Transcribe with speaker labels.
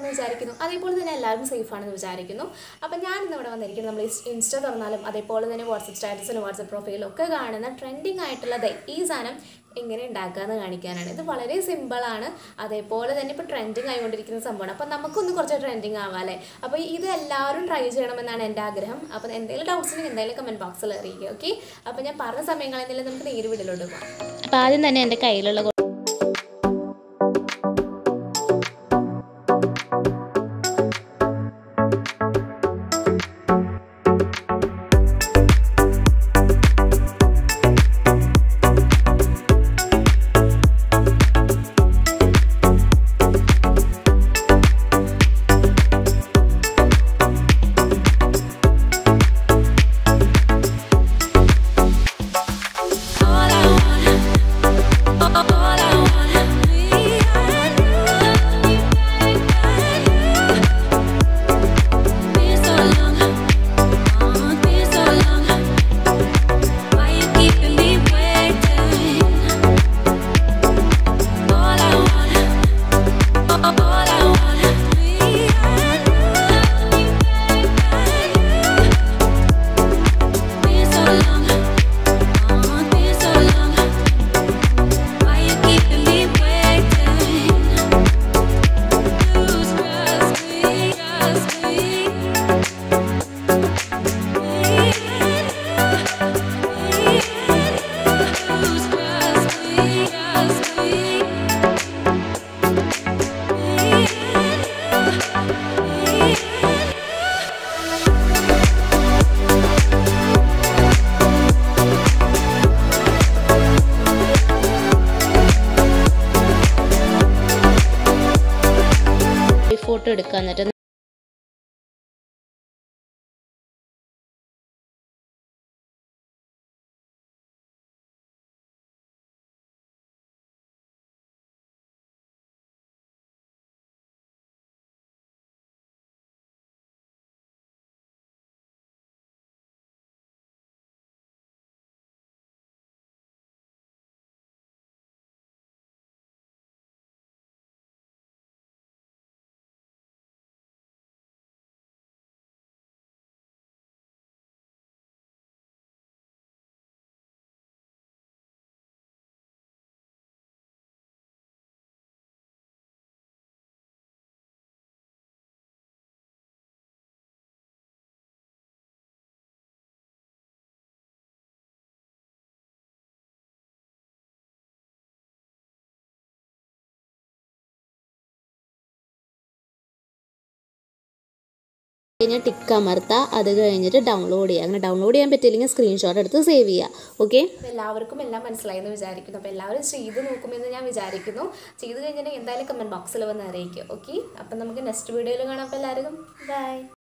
Speaker 1: ആണെന്ന് വിചാരിക്കുന്നു അതേപോലെ തന്നെ എല്ലാവരും സേഫ് ആണെന്ന് വിചാരിക്കുന്നു അപ്പം ഞാൻ ഇന്ന് ഇവിടെ വന്നിരിക്കുന്നത് നമ്മൾ ഇൻസ്റ്റ തുറന്നാലും അതേപോലെ തന്നെ വാട്സപ്പ് സ്റ്റാറ്റസിലും വാട്സപ്പ് പ്രൊഫൈലും ഒക്കെ കാണുന്ന ട്രെൻഡിങ് ആയിട്ടുള്ള ദേ ഈ സാധനം എങ്ങനെ ഉണ്ടാക്കാമെന്ന് കാണിക്കാനാണ് ഇത് വളരെ സിമ്പിളാണ് അതേപോലെ തന്നെ ഇപ്പോൾ ട്രെൻഡിങ് ആയിക്കൊണ്ടിരിക്കുന്ന സംഭവമാണ് അപ്പം നമുക്കൊന്ന് കുറച്ച് ട്രെൻഡിങ് ആവാം അല്ലേ അപ്പോൾ ഇത് എല്ലാവരും ട്രൈ ചെയ്യണമെന്നാണ് എൻ്റെ ആഗ്രഹം അപ്പോൾ എന്തെങ്കിലും ഡൗട്ട്സ് ഉണ്ടെങ്കിൽ എന്തായാലും കമൻറ്റ് ബോക്സിൽ അറിയിക്കുക ഓക്കെ അപ്പോൾ ഞാൻ പറഞ്ഞ സമയങ്ങളിൽ നമുക്ക് നേര് വീട്ടിലോട്ട് പോകാം
Speaker 2: അപ്പോൾ ആദ്യം തന്നെ എൻ്റെ കയ്യിലുള്ള കൊ-
Speaker 3: All I want, all I want, me and you, and you. Been so long, oh, been so long. Why you keeping me waiting? All I want, all I want, me and you, and you. Been so long. Oh, been so long. Why you keeping me waiting? Lose trust me, trust me. Lose trust me, trust me.
Speaker 2: Photo എടുക്കുക എന്നിട്ട് കഴിഞ്ഞാൽ tick അമർത്തുക അത് കഴിഞ്ഞിട്ട് download ചെയ്യുക അങ്ങനെ download ചെയ്യാൻ പറ്റില്ലെങ്കിൽ സ്ക്രീൻഷോട്ട് എടുത്ത് സേവ് ചെയ്യുക ഓക്കെ
Speaker 1: അപ്പോൾ എല്ലാവർക്കും എല്ലാം മനസ്സിലായി എന്ന് വിചാരിക്കുന്നു അപ്പോൾ എല്ലാവരും ചെയ്ത് നോക്കുമെന്ന് ഞാൻ വിചാരിക്കുന്നു ചെയ്ത് കഴിഞ്ഞിട്ടുണ്ടെങ്കിൽ എന്തായാലും കമൻറ്റ് ബോക്സിൽ വന്ന് അറിയിക്കും ഓക്കെ അപ്പം നമുക്ക് നെക്സ്റ്റ് വീഡിയോയിൽ കാണാം അപ്പോൾ എല്ലാവർക്കും ബൈ